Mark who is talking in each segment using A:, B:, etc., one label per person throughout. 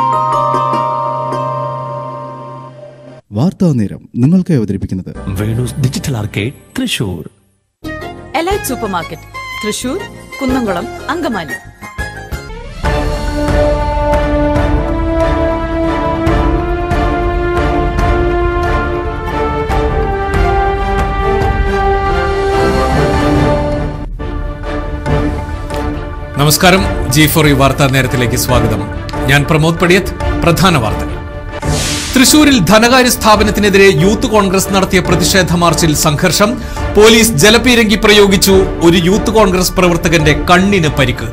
A: വാർത്താ നേരം നിങ്ങൾക്ക് അവതരിപ്പിക്കുന്നത്
B: Venus digital arcade Thrissur
C: elite super market Thrissur Kunnamkulam Angamaly
D: നമസ്കാരം ജി ഫോർ ഈ വാർത്താ നേരത്തിലേക്ക് സ്വാഗതം ഞാൻ പ്രമോദ് പടിയത്ത് പ്രധാന വാർത്തകൾ തൃശൂരിൽ ധനകാര്യ സ്ഥാപനത്തിനെതിരെ യൂത്ത് കോൺഗ്രസ് നടത്തിയ പ്രതിഷേധ മാർച്ചിൽ സംഘർഷം പോലീസ് ജലപീരങ്കി പ്രയോഗിച്ചു ഒരു യൂത്ത് കോൺഗ്രസ് പ്രവർത്തകന്റെ കണ്ണിന് പരിക്ക്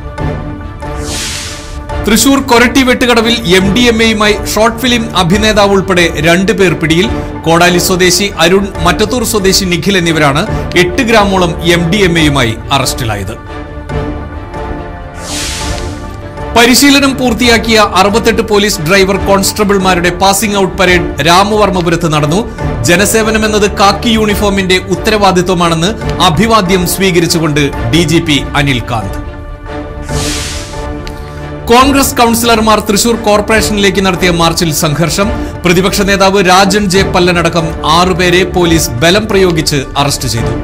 D: തൃശൂർ കൊരട്ടി വെട്ടുകടവിൽ എം ഡി എം എയുമായി ഷോർട്ട് ഫിലിം അഭിനേതാവ് ഉൾപ്പെടെ രണ്ടുപേർ പിടിയിൽ കോടാലി സ്വദേശി അരുൺ മറ്റത്തൂർ സ്വദേശി നിഖിൽ എന്നിവരാണ് എട്ട് ഗ്രാമോളം എം ഡി എം എയുമായി അറസ്റ്റിലായത് പരിശീലനം പൂർത്തിയാക്കിയ അറുപത്തെട്ട് പോലീസ് ഡ്രൈവർ കോൺസ്റ്റബിൾമാരുടെ പാസിംഗ് ഔട്ട് പരേഡ് രാമവർമ്മപുരത്ത് നടന്നു ജനസേവനം എന്നത് കാക്കി യൂണിഫോമിന്റെ ഉത്തരവാദിത്വമാണെന്ന് അഭിവാദ്യം സ്വീകരിച്ചുകൊണ്ട് D G P Anil Kanth Congress കൌൺസിലർമാർ തൃശൂർ കോർപ്പറേഷനിലേക്ക് നടത്തിയ മാർച്ചിൽ സംഘർഷം പ്രതിപക്ഷ നേതാവ് രാജൻ ജെ പല്ലനടക്കം ആറുപേരെ പോലീസ് ബലം പ്രയോഗിച്ച് അറസ്റ്റ് ചെയ്തു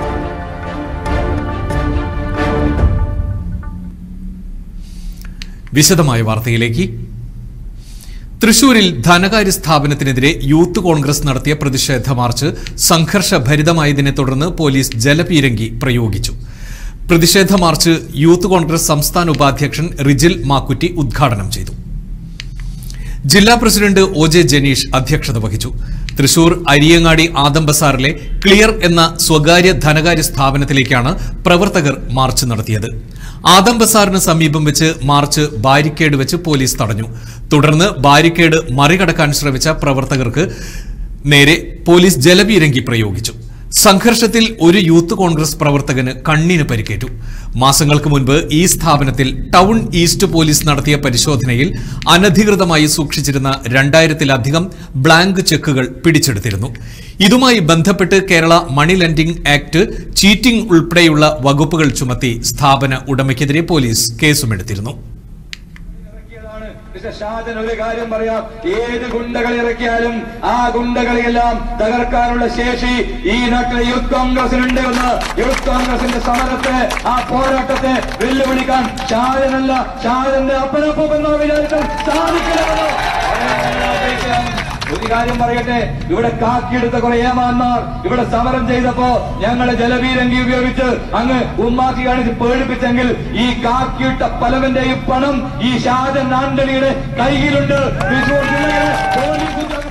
D: വിശദമായ വാർത്തയിലേക്ക് തൃശൂരിൽ ധനകാര്യ സ്ഥാപനത്തിനെതിരെ യൂത്ത് കോൺഗ്രസ് നടത്തിയ പ്രതിഷേധ മാർച്ച് സംഘർഷഭരിതമായതിനെ തുടർന്ന് പോലീസ് ജലപീരങ്കി പ്രയോഗിച്ചു പ്രതിഷേധ മാർച്ച് യൂത്ത് കോൺഗ്രസ് സംസ്ഥാന ഉപാധ്യക്ഷൻ റിജിൽ മാക്കുറ്റി ഉദ്ഘാടനം ചെയ്തു ജില്ലാ പ്രസിഡന്റ് ഒ ജെ ജനീഷ് അധ്യക്ഷത വഹിച്ചു തൃശൂർ അരിയങ്ങാടി ആദം ബസാറിലെ ക്ലിയർ എന്ന സ്വകാര്യ ധനകാര്യ സ്ഥാപനത്തിലേക്കാണ് പ്രവർത്തകർ മാർച്ച് നടത്തിയത് ആദം ബസാറിന് സമീപം വെച്ച് മാർച്ച് ബാരിക്കേഡ് വെച്ച് പോലീസ് തടഞ്ഞു തുടർന്ന് ബാരിക്കേഡ് മറികടക്കാൻ ശ്രമിച്ച പ്രവർത്തകർക്ക് നേരെ പോലീസ് ജലപീരങ്കി പ്രയോഗിച്ചു സംഘർഷത്തിൽ ഒരു യൂത്ത് കോൺഗ്രസ് പ്രവർത്തകന് കണ്ണിന് പരിക്കേറ്റു മാസങ്ങൾക്ക് മുൻപ് ഈ സ്ഥാപനത്തിൽ ടൗൺ ഈസ്റ്റ് പോലീസ് നടത്തിയ പരിശോധനയിൽ അനധികൃതമായി സൂക്ഷിച്ചിരുന്ന രണ്ടായിരത്തിലധികം ബ്ലാങ്ക് ചെക്കുകൾ പിടിച്ചെടുത്തിരുന്നു ഇതുമായി ബന്ധപ്പെട്ട് Kerala money lending act cheating ഉൾപ്പെടെയുള്ള വകുപ്പുകൾ ചുമത്തി സ്ഥാപന ഉടമയ്ക്കെതിരെ പോലീസ് കേസുമെടുത്തിരുന്നു
E: ഇറക്കിയതാണ്. മിസ്റ്റർ ഷാജൻ ഒരു കാര്യം പറയാം ഏത് ഗുണ്ടകൾ ഇറക്കിയാലും ആ ഗുണ്ടകളെയെല്ലാം തകർക്കാനുള്ള ശേഷി ഈ നാട്ടിലെ യൂത്ത് കോൺഗ്രസിനുണ്ട് എന്ന് യൂത്ത് കോൺഗ്രസിന്റെ സമരത്തെ ആ പോരാട്ടത്തെ വെല്ലുവിളിക്കാൻ ഷാജനല്ല ഷാജന്റെ അപ്പനപ്പൂപ്പെന്നോ വിചാരിച്ചാൽ സാധിക്കില്ലെന്നോ ഒരു കാര്യം പറയട്ടെ ഇവിടെ കാക്കിയെടുത്ത കുറെ ഏമാന്മാർ ഇവിടെ സമരം ചെയ്തപ്പോ ഞങ്ങളെ ജലവീരങ്കി ഉപയോഗിച്ച് അങ്ങ് ഉമ്മാക്കി കാണിച്ച് പേടിപ്പിച്ചെങ്കിൽ ഈ കാക്കിയിട്ട പലവന്റെയും പണം ഈ ഷാജൻ ആന്റണിയുടെ കയ്യിലുണ്ട് തൃശൂർ ജില്ലയിലെ പോലീസ് ഉദ്യോഗസ്ഥർ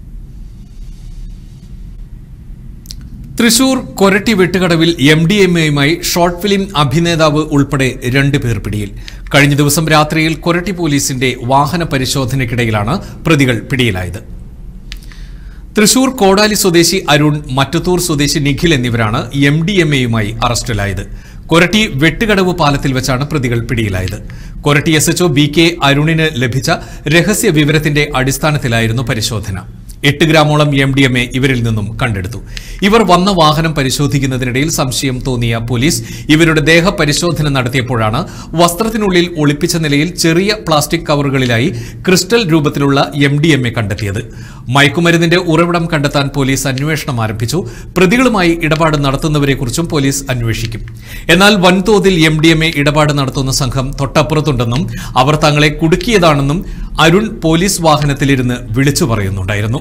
D: തൃശൂർ കൊരട്ടി വെട്ടുകടവിൽ എം ഡി എം എയുമായി ഷോർട്ട് ഫിലിം അഭിനേതാവ് ഉൾപ്പെടെ രണ്ട് പേർ പിടിയിൽ കഴിഞ്ഞ ദിവസം രാത്രിയിൽ കൊരട്ടി പോലീസിന്റെ വാഹന പരിശോധനയ്ക്കിടയിലാണ് പ്രതികൾ പിടിയിലായത് തൃശൂർ കോടാലി സ്വദേശി അരുൺ മറ്റത്തൂർ സ്വദേശി നിഖിൽ എന്നിവരാണ് എം ഡി എം എയുമായി അറസ്റ്റിലായത് കൊരട്ടി വെട്ടുകടവ് പാലത്തിൽ വെച്ചാണ് പ്രതികൾ പിടിയിലായത് Koratty S H O B K അരുണിന് ലഭിച്ച രഹസ്യ വിവരത്തിന്റെ അടിസ്ഥാനത്തിലായിരുന്നു പരിശോധന എട്ട് ഗ്രാമോളം എം ഡി എം എ ഇവരിൽ നിന്നും കണ്ടെടുത്തു ഇവർ വന്ന വാഹനം പരിശോധിക്കുന്നതിനിടയിൽ സംശയം തോന്നിയ പോലീസ് ഇവരുടെ ദേഹ പരിശോധന നടത്തിയപ്പോഴാണ് വസ്ത്രത്തിനുള്ളിൽ ഒളിപ്പിച്ച നിലയിൽ ചെറിയ പ്ലാസ്റ്റിക് കവറുകളിലായി ക്രിസ്റ്റൽ രൂപത്തിലുള്ള എം ഡി എം എ കണ്ടെത്തിയത് മയക്കുമരുന്നിന്റെ ഉറവിടം കണ്ടെത്താൻ പോലീസ് അന്വേഷണം ആരംഭിച്ചു പ്രതികളുമായി ഇടപാട് നടത്തുന്നവരെക്കുറിച്ചും പോലീസ് അന്വേഷിക്കും എന്നാൽ വൻതോതിൽ എം ഡി എം എ ഇടപാട് നടത്തുന്ന സംഘം തൊട്ടപ്പുറത്തുണ്ടെന്നും അവർ തങ്ങളെ കുടുക്കിയതാണെന്നും അരുൺ പോലീസ് വാഹനത്തിലിരുന്ന് വിളിച്ചു പറയുന്നുണ്ടായിരുന്നു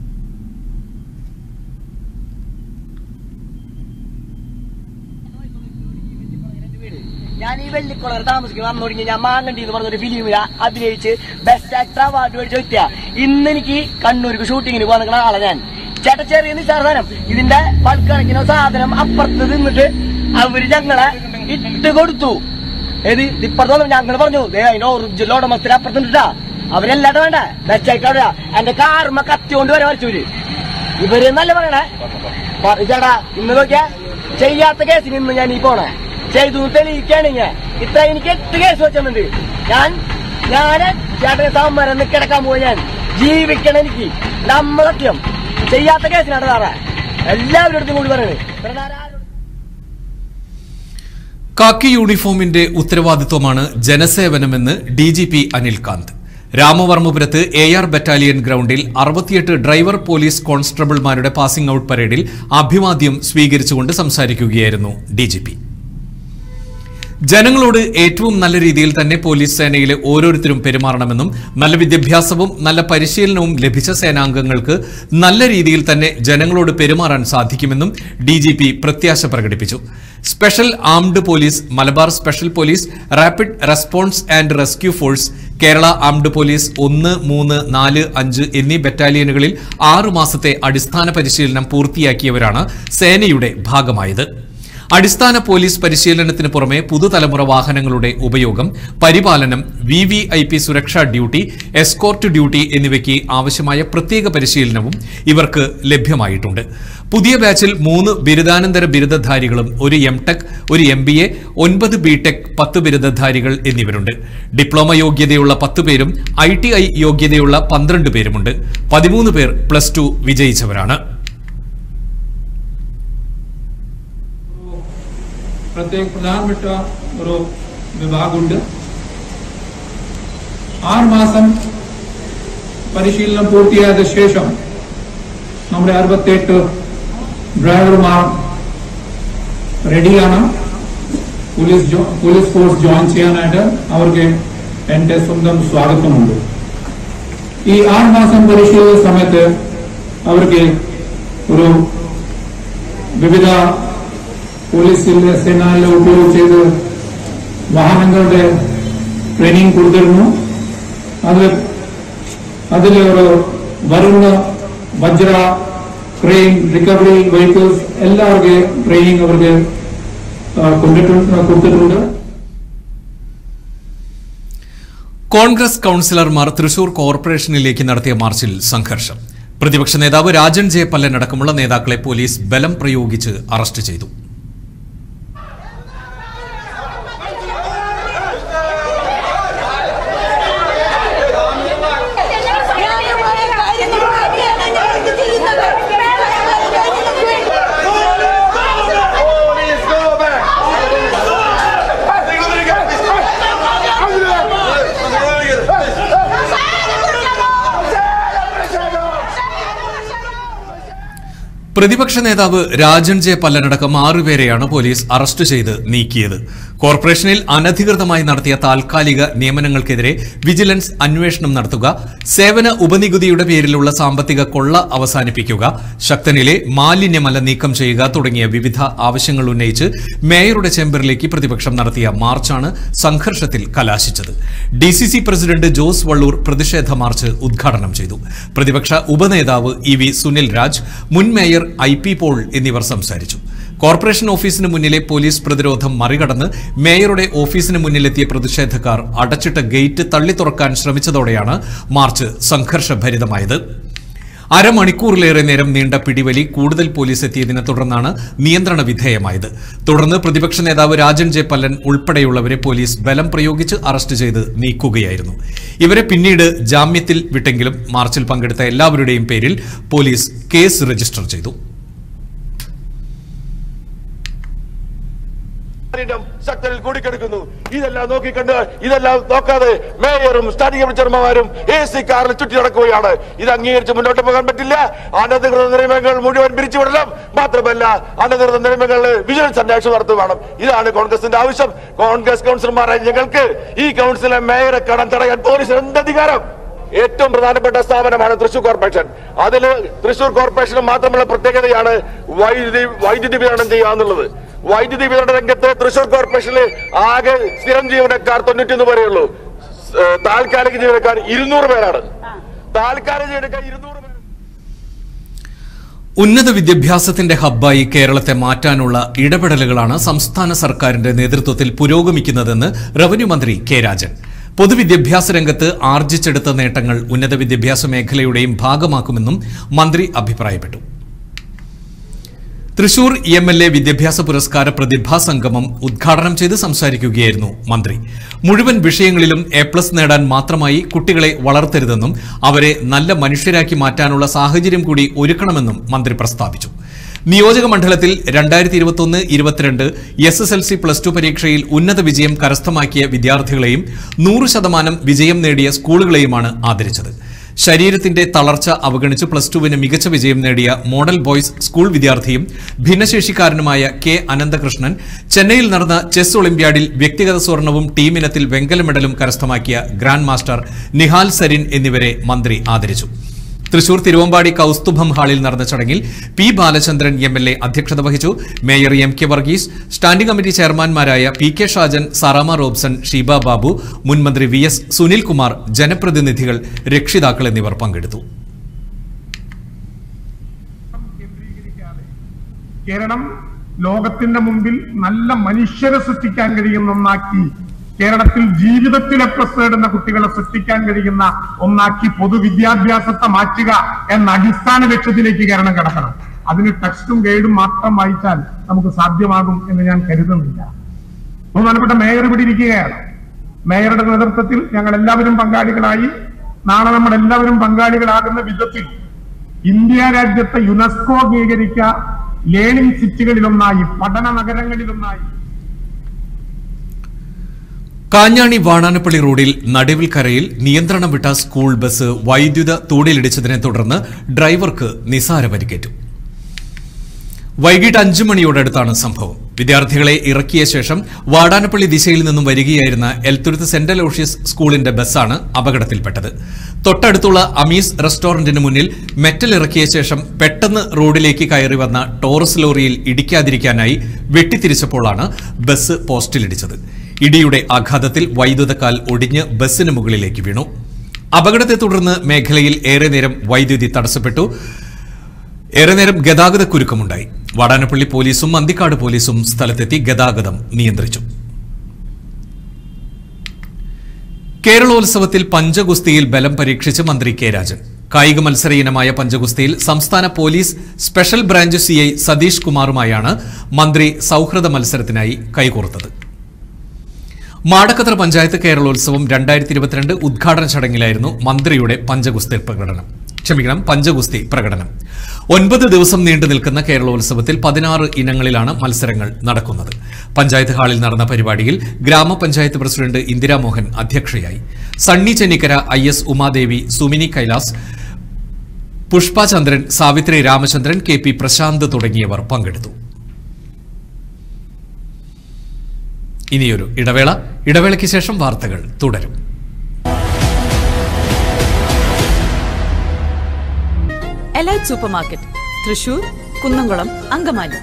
F: ഞാൻ ഈ വെള്ളിക്കുളർ താമസിക്കുന്ന വന്നു തുടങ്ങി ഞാൻ മാങ്ങണ്ടി എന്ന് പറഞ്ഞൊരു ഫിലിമിൽ അഭിനയിച്ച് ബെസ്റ്റ് ആക്ടർ അവാർഡ് മേടിച്ച വ്യക്തിയാ ഇന്ന് എനിക്ക് കണ്ണൂർക്ക് ഷൂട്ടിങ്ങിന് പോകാൻ നിൽക്കുന്ന ആളെ ഞാൻ ചേട്ട ചെറിയ നിസ്സാര സാധനം ഇതിന്റെ പൽക്കണക്കിനോ സാധനം അപ്പുറത്ത് നിന്നിട്ട് അവര് ഞങ്ങളെ ഇട്ട് കൊടുത്തു ഏത് ഇപ്പുറത്ത് ഞങ്ങൾ പറഞ്ഞു ദേ അതിന്റെ ഒറിജിനൽ ഉടമസ്ഥരെ അപ്പുറത്ത് നിന്നിട്ടാ അവരെല്ലാണ്ട് വേണ്ട ബെസ്റ്റായിട്ടാ എന്റെ കാർമ കത്തി കൊണ്ട് വരെ വരച്ചൂര് ഇവര് നല്ല പറയണേ പ- ചേട്ടാ ഇന്ന് നോക്കിയാ ചെയ്യാത്ത കേസിന് ഇന്ന് ഞാൻ ഈ പോണേ ചെയ്തു തെളിയിക്കുകയാണെങ്കിൽ ഇത്ര എനിക്ക് എട്ട് കേസ് വെച്ചിട്ടുണ്ട് ഞാൻ ഞാൻ ചേട്ടനെ സമരം കിടക്കാൻ പോയി ഞാൻ ജീവിക്കണം എനിക്ക് നമ്മളൊക്കെയും ചെയ്യാത്ത കേസിനാണ് സാറേ എല്ലാവരുടെ അടുത്തും കൂടി പറയുന്നത് ഇവിടെ ഞാൻ ആരോടും
D: കാക്കി യൂണിഫോമിന്റെ ഉത്തരവാദിത്വമാണ് ജനസേവനമെന്ന് D G P Anil Kanth രാമവർമ്മപുരത്ത് എ ആർ ബറ്റാലിയൻ ഗ്രൌണ്ടിൽ അറുപത്തിയെട്ട് ഡ്രൈവർ പോലീസ് കോൺസ്റ്റബിൾമാരുടെ പാസിംഗ് ഔട്ട് പരേഡിൽ അഭിവാദ്യം സ്വീകരിച്ചുകൊണ്ട് സംസാരിക്കുകയായിരുന്നു ഡിജിപി ജനങ്ങളോട് ഏറ്റവും നല്ല രീതിയിൽ തന്നെ പോലീസ് സേനയിലെ ഓരോരുത്തരും പെരുമാറണമെന്നും നല്ല വിദ്യാഭ്യാസവും നല്ല പരിശീലനവും ലഭിച്ച സേനാംഗങ്ങൾക്ക് നല്ല രീതിയിൽ തന്നെ ജനങ്ങളോട് പെരുമാറാൻ സാധിക്കുമെന്നും ഡി ജി പി പ്രത്യാശ പ്രകടിപ്പിച്ചു special armed police Malabar special police rapid response and rescue force Kerala armed police ഒന്ന് മൂന്ന് നാല് അഞ്ച് എന്നീ ബറ്റാലിയനുകളിൽ ആറു മാസത്തെ അടിസ്ഥാന പരിശീലനം പൂർത്തിയാക്കിയവരാണ് സേനയുടെ ഭാഗമായത് അടിസ്ഥാന പോലീസ് പരിശീലനത്തിന് പുറമെ പുതുതലമുറ വാഹനങ്ങളുടെ ഉപയോഗം പരിപാലനം വി വി ഐ പി സുരക്ഷാ ഡ്യൂട്ടി എസ്കോർട്ട് ഡ്യൂട്ടി എന്നിവയ്ക്ക് ആവശ്യമായ പ്രത്യേക പരിശീലനവും ഇവർക്ക് ലഭ്യമായിട്ടുണ്ട് പുതിയ ബാച്ചിൽ മൂന്ന് ബിരുദാനന്തര ബിരുദധാരികളും ഒരു എം ടെക് ഒരു എം ബി എ ഒൻപത് ബി ടെക് പത്ത് ബിരുദധാരികൾ എന്നിവരുണ്ട് ഡിപ്ലോമ യോഗ്യതയുള്ള പത്ത് പേരും ഐ ടി ഐ യോഗ്യതയുള്ള പന്ത്രണ്ട് പേരുമുണ്ട് പതിമൂന്ന് പേർ പ്ലസ് ടു വിജയിച്ചവരാണ്
G: പ്രത്യേക പ്രധാനപ്പെട്ട ഒരു വിഭാഗമുണ്ട് ആറ് മാസം പരിശീലനം പൂർത്തിയായ ശേഷം നമ്മുടെ അറുപത്തെട്ട് ഡ്രൈവർമാർ റെഡിയാണ് പോലീസ് ജോ- പോലീസ് ഫോഴ്സ് ജോയിൻ ചെയ്യാനായിട്ട് അവർക്ക് എന്റെ സ്വന്തം സ്വാഗതമുണ്ട് ഈ ആറ് മാസം പരിശീലന സമയത്ത് അവർക്ക് ഒരു വിവിധ പോലീസിലെ സേനയിലെ ഉപയോഗം ചെയ്ത് വാഹനങ്ങളുടെ ട്രെയിനിങ് കൊടുത്തിരുന്നു അത് അതിൽ ഒരു വരുന്ന വജ്ര ക്രെയിൻ റിക്കവറി വെഹിക്കിൾസ് എല്ലാവർക്കും ട്രെയിനിങ് അവർക്ക് ആ, കൊണ്ടിട്ടുണ്ട് കൊടുത്തിട്ടുണ്ട്
D: കോൺഗ്രസ് കൌൺസിലർമാർ തൃശൂർ കോർപ്പറേഷനിലേക്ക് നടത്തിയ മാർച്ചിൽ സംഘർഷം പ്രതിപക്ഷ നേതാവ് രാജൻ ജയപ്പല്ലൻ അടക്കമുള്ള നേതാക്കളെ പോലീസ് ബലം പ്രയോഗിച്ച് അറസ്റ്റ് ചെയ്തു
H: ന്യായമായ കാര്യങ്ങൾ വേണ്ടിയാണ് ഞങ്ങൾക്ക് ചെയ്യുന്നത്
D: പ്രതിപക്ഷ നേതാവ് രാജൻ ജെ പല്ലനടക്കം ആറുപേരെയാണ് പോലീസ് അറസ്റ്റ് ചെയ്ത് നീക്കിയത് കോർപ്പറേഷനിൽ അനധികൃതമായി നടത്തിയ താൽക്കാലിക നിയമനങ്ങൾക്കെതിരെ വിജിലൻസ് അന്വേഷണം നടത്തുക സേവന ഉപനികുതിയുടെ പേരിലുള്ള സാമ്പത്തിക കൊള്ള അവസാനിപ്പിക്കുക ശക്തനിലെ മാലിന്യമല നീക്കം ചെയ്യുക തുടങ്ങിയ വിവിധ ആവശ്യങ്ങൾ ഉന്നയിച്ച് മേയറുടെ ചേംബറിലേക്ക് പ്രതിപക്ഷം നടത്തിയ മാർച്ചാണ് സംഘർഷത്തിൽ കലാശിച്ചത് D C C president Jose Valloor പ്രതിഷേധ മാർച്ച് ഉദ്ഘാടനം ചെയ്തു പ്രതിപക്ഷ ഉപനേതാവ് ഇ വി സുനിൽ രാജ് മുൻ മേയർ ഐ പി പോൾ എന്നിവർ സംസാരിച്ചു കോർപ്പറേഷൻ ഓഫീസിന് മുന്നിലെ പോലീസ് പ്രതിരോധം മറികടന്ന് മേയറുടെ ഓഫീസിന് മുന്നിലെത്തിയ പ്രതിഷേധക്കാർ അടച്ചിട്ട ഗേറ്റ് തള്ളി തുറക്കാൻ ശ്രമിച്ചതോടെയാണ് മാർച്ച് സംഘർഷഭരിതമായത് അരമണിക്കൂറിലേറെ നേരം നീണ്ട പിടിവലി കൂടുതൽ പോലീസ് എത്തിയതിനെ തുടർന്നാണ് നിയന്ത്രണ വിധേയമായത് തുടർന്ന് പ്രതിപക്ഷ നേതാവ് രാജൻ ജെ പല്ലൻ ഉൾപ്പെടെയുള്ളവരെ പോലീസ് ബലം പ്രയോഗിച്ച് അറസ്റ്റ് ചെയ്ത് നീക്കുകയായിരുന്നു ഇവരെ പിന്നീട് ജാമ്യത്തിൽ വിട്ടെങ്കിലും മാർച്ചിൽ പങ്കെടുത്ത എല്ലാവരുടെയും പേരിൽ പോലീസ് കേസ് രജിസ്റ്റർ ചെയ്തു
I: മാലിന്യം ശക്തനിൽ കൂടിക്കെടുക്കുന്നു ഇതെല്ലാം നോക്കിക്കണ്ട് ഇതെല്ലാം നോക്കാതെ മേയറും സ്റ്റാൻഡിംഗ് കമ്മിറ്റി ചെയർമാൻമാരും എ സി കാറിൽ ചുറ്റി നടക്കുകയാണ് ഇത് അംഗീകരിച്ച് മുന്നോട്ട് പോകാൻ പറ്റില്ല അനധികൃത നിയമങ്ങൾ മുഴുവൻ പിരിച്ചുവിടണം മാത്രമല്ല അനധികൃത നിയമങ്ങളിൽ വിജിലൻസ് അന്വേഷണം നടത്തുക വേണം ഇതാണ് കോൺഗ്രസിന്റെ ആവശ്യം കോൺഗ്രസ് കൗൺസിലർമാരായ ഞങ്ങൾക്ക് ഈ കൗൺസിലെ മേയറെ കടം തടയാൻ പോലീസിന് എന്ത് അധികാരം ഏറ്റവും പ്രധാനപ്പെട്ട സ്ഥാപനമാണ് തൃശൂർ കോർപ്പറേഷൻ അതിൽ തൃശൂർ കോർപ്പറേഷന് മാത്രമുള്ള പ്രത്യേകതയാണ് വൈദ്യുതി വൈദ്യുതി വിതരണം ചെയ്യുക എന്നുള്ളത് വൈദ്യുതി വിതരണ രംഗത്ത് തൃശൂർ കോർപ്പറേഷനിൽ ആകെ സ്ഥിരം ജീവനക്കാർ തൊണ്ണൂറ്റൊന്ന് പേരേ ഏഹ് താൽക്കാലിക ജീവനക്കാർ ഇരുന്നൂറ് പേരാണ് താൽക്കാലിക ജീവനക്കാർ ഇരുന്നൂറ് പേര്
D: ഉന്നത വിദ്യാഭ്യാസത്തിന്റെ ഹബ്ബായി കേരളത്തെ മാറ്റാനുള്ള ഇടപെടലുകളാണ് സംസ്ഥാന സർക്കാരിന്റെ നേതൃത്വത്തിൽ പുരോഗമിക്കുന്നതെന്ന് റവന്യൂ മന്ത്രി കെ രാജൻ പൊതുവിദ്യാഭ്യാസ രംഗത്ത് ആർജിച്ചെടുത്ത നേട്ടങ്ങൾ ഉന്നത വിദ്യാഭ്യാസ മേഖലയുടെയും ഭാഗമാക്കുമെന്നും മന്ത്രി അഭിപ്രായപ്പെട്ടു തൃശൂർ എം എൽ എ വിദ്യാഭ്യാസ പുരസ്കാര പ്രതിഭാ സംഗമം ഉദ്ഘാടനം ചെയ്ത് സംസാരിക്കുകയായിരുന്നു മന്ത്രി മുഴുവൻ വിഷയങ്ങളിലും എ പ്ലസ് നേടാൻ മാത്രമായി കുട്ടികളെ വളർത്തരുതെന്നും അവരെ നല്ല മനുഷ്യരാക്കി മാറ്റാനുള്ള സാഹചര്യം കൂടി ഒരുക്കണമെന്നും മന്ത്രി പ്രസ്താവിച്ചു നിയോജക മണ്ഡലത്തിൽ രണ്ടായിരത്തി ഇരുപത്തൊന്ന് ഇരുപത്തിരണ്ട് S S L C plus two പരീക്ഷയിൽ ഉന്നത വിജയം കരസ്ഥമാക്കിയ വിദ്യാർത്ഥികളെയും നൂറ് ശതമാനം വിജയം നേടിയ സ്കൂളുകളെയുമാണ് ആദരിച്ചത് ശരീരത്തിന്റെ തളർച്ച അവഗണിച്ച് പ്ലസ് ടുവിന് മികച്ച വിജയം നേടിയ മോഡൽ ബോയ്സ് സ്കൂൾ വിദ്യാർത്ഥിയും ഭിന്നശേഷിക്കാരനുമായ കെ അനന്തകൃഷ്ണൻ ചെന്നൈയിൽ നടന്ന ചെസ് ഒളിമ്പ്യാഡിൽ വ്യക്തിഗത സ്വർണവും ടീമിനത്തിൽ വെങ്കല മെഡലും കരസ്ഥമാക്കിയ ഗ്രാൻഡ് മാസ്റ്റർ നിഹാൽ സരിൻ എന്നിവരെ മന്ത്രി ആദരിച്ചു തൃശൂർ തിരുവമ്പാടി കൌസ്തുഭം ഹാളിൽ നടന്ന ചടങ്ങിൽ P Balachandran M L A അധ്യക്ഷത വഹിച്ചു mayor M K Varghese standing committee ചെയർമാൻമാരായ P K Shajan Saramma Robson Sheeba Babu മുൻമന്ത്രി വി എസ് സുനിൽകുമാർ ജനപ്രതിനിധികൾ രക്ഷിതാക്കൾ എന്നിവർ പങ്കെടുത്തു
J: കേരളം ലോകത്തിന്റെ മുമ്പിൽ നല്ല മനുഷ്യരെ സൃഷ്ടിക്കാൻ കഴിയുന്ന ഒന്നാക്കി കേരളത്തിൽ ജീവിതത്തിൽ എപ്ലസ് നേടുന്ന കുട്ടികളെ സൃഷ്ടിക്കാൻ കഴിയുന്ന ഒന്നാക്കി പൊതുവിദ്യാഭ്യാസത്തെ മാറ്റുക എന്ന അടിസ്ഥാന ലക്ഷ്യത്തിലേക്ക് കേരളം കടക്കണം അതിന് ടെക്സ്റ്റും ഗൈഡും മാത്രം വായിച്ചാൽ നമുക്ക് സാധ്യമാകും എന്ന് ഞാൻ കരുതുന്നില്ല ബഹുമാനപ്പെട്ട മേയർ ഇവിടെ ഇരിക്കുകയാണ് മേയറുടെ നേതൃത്വത്തിൽ ഞങ്ങൾ എല്ലാവരും പങ്കാളികളായി നാളെ നമ്മൾ എല്ലാവരും പങ്കാളികളാകുന്ന വിധത്തിൽ ഇന്ത്യ രാജ്യത്തെ യുനെസ്കോ അംഗീകരിച്ച ലേണിംഗ് സിറ്റികളിലൊന്നായി പഠന നഗരങ്ങളിലൊന്നായി
D: കാഞ്ഞാണി വാണാനപ്പള്ളി റോഡിൽ നടുവിൽക്കരയിൽ നിയന്ത്രണം വിട്ട സ്കൂൾ ബസ് വൈദ്യുത തൂണിലിടിച്ചതിനെ തുടർന്ന് ഡ്രൈവർക്ക് നിസാര പരിക്കേറ്റു വൈകിട്ട് അഞ്ചു മണിയോടടുത്താണ് സംഭവം വിദ്യാർത്ഥികളെ ഇറക്കിയ ശേഷം വാടാനപ്പള്ളി ദിശയിൽ നിന്നും വരികയായിരുന്ന എൽത്തുരുത്ത് സെന്റ് അലോഷ്യസ് സ്കൂളിന്റെ ബസ്സാണ് അപകടത്തിൽപ്പെട്ടത് തൊട്ടടുത്തുള്ള അമീസ് റെസ്റ്റോറന്റിന് മുന്നിൽ മെറ്റൽ ഇറക്കിയ ശേഷം പെട്ടെന്ന് റോഡിലേക്ക് കയറി വന്ന ടോറസ് ലോറിയിൽ ഇടിക്കാതിരിക്കാനായി വെട്ടിത്തിരിച്ചപ്പോഴാണ് ബസ് പോസ്റ്റിലിടിച്ചത് ഇടിയുടെ ആഘാതത്തിൽ വൈദ്യുതക്കാൽ ഒടിഞ്ഞ് ബസ്സിന് മുകളിലേക്ക് വീണു അപകടത്തെ തുടർന്ന് മേഖലയിൽ ഏറെ നേരം വൈദ്യുതി തടസ്സപ്പെട്ടു ഏറെ നേരം ഗതാഗത കുരുക്കമുണ്ടായി വാടാനപ്പള്ളി പോലീസും അന്തിക്കാട് പോലീസും സ്ഥലത്തെത്തി ഗതാഗതം നിയന്ത്രിച്ചു കേരളോത്സവത്തിൽ പഞ്ചഗുസ്തിയിൽ ബലം പരീക്ഷിച്ച് മന്ത്രി കെ രാജൻ കായിക മത്സര ഇനമായ പഞ്ചഗുസ്തിയിൽ സംസ്ഥാന police special branch CI Satheesh കുമാറുമായാണ് മന്ത്രി സൌഹൃദ മത്സരത്തിനായി കൈകോർത്തത് മാടക്കത്ര പഞ്ചായത്ത് കേരളോത്സവം രണ്ടായിരത്തി ഇരുപത്തിരണ്ട് ഉദ്ഘാടന ചടങ്ങിലായിരുന്നു മന്ത്രിയുടെ പഞ്ചഗുസ്തി പ്രകടനം ക്ഷമിക്കണം പഞ്ചഗുസ്തി പ്രകടനം ഒൻപത് ദിവസം നീണ്ടു നിൽക്കുന്ന കേരളോത്സവത്തിൽ പതിനാറ് ഇനങ്ങളിലാണ് മത്സരങ്ങൾ നടക്കുന്നത് പഞ്ചായത്ത് ഹാളിൽ നടന്ന പരിപാടിയിൽ ഗ്രാമപഞ്ചായത്ത് പ്രസിഡന്റ് ഇന്ദിരാമോഹൻ അധ്യക്ഷയായി Sunny Chennikkara I S Umadevi Sumini Kailas Pushpa Chandran Savithri Ramachandran K P Prashanth തുടങ്ങിയവർ പങ്കെടുത്തു ഇനിയൊരു ഇടവേള ഇടവേളയ്ക്ക് ശേഷം വാർത്തകൾ തുടരും
C: Elite super market Thrissur Kunnamkulam Angamaly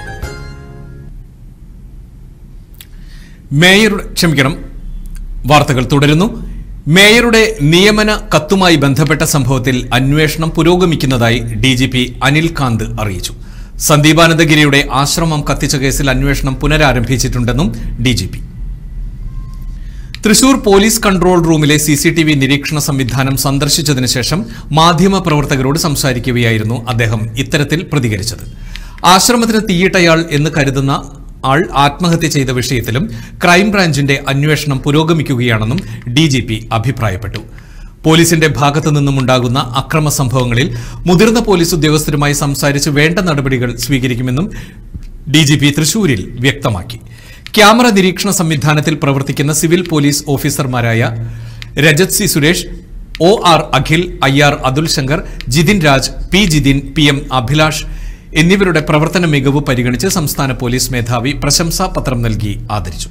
D: മേയറുടെ ക്ഷമിക്കണം വാർത്തകൾ തുടരുന്നു മേയറുടെ നിയമന കത്തുമായി ബന്ധപ്പെട്ട സംഭവത്തിൽ അന്വേഷണം പുരോഗമിക്കുന്നതായി D G P Anil Kanth അറിയിച്ചു സന്ദീപാനന്ദഗിരിയുടെ ആശ്രമം കത്തിച്ച കേസിൽ അന്വേഷണം പുനരാരംഭിച്ചിട്ടുണ്ടെന്നും D G P Thrissur police control റൂമിലെ സി സി ടി വി നിരീക്ഷണ സംവിധാനം സന്ദർശിച്ചതിനു ശേഷം മാധ്യമപ്രവർത്തകരോട് സംസാരിക്കുകയായിരുന്നു അദ്ദേഹം ഇത്തരത്തിൽ പ്രതികരിച്ചത് ആശ്രമത്തിന് തീയിട്ടയാൾ എന്ന് കരുതുന്ന ആൾ ആത്മഹത്യ ചെയ്ത വിഷയത്തിലും ക്രൈംബ്രാഞ്ചിന്റെ അന്വേഷണം പുരോഗമിക്കുകയാണെന്നും ഡി ജി പി അഭിപ്രായപ്പെട്ടു പോലീസിന്റെ ഭാഗത്തു നിന്നുമുണ്ടാകുന്ന അക്രമ സംഭവങ്ങളിൽ മുതിർന്ന പോലീസ് ഉദ്യോഗസ്ഥരുമായി സംസാരിച്ച് വേണ്ട നടപടികൾ സ്വീകരിക്കുമെന്നും ഡി ജി പി തൃശൂരിൽ വ്യക്തമാക്കി ക്യാമറ നിരീക്ഷണ സംവിധാനത്തിൽ പ്രവർത്തിക്കുന്ന സിവിൽ പോലീസ് ഓഫീസർമാരായ Rajath C Suresh O R Akhil I R Athul Shankar Jithin Raj P Jithin P M Abhilash എന്നിവരുടെ പ്രവർത്തന മികവ് പരിഗണിച്ച് സംസ്ഥാന പോലീസ് മേധാവി പ്രശംസാ പത്രം നൽകി ആദരിച്ചു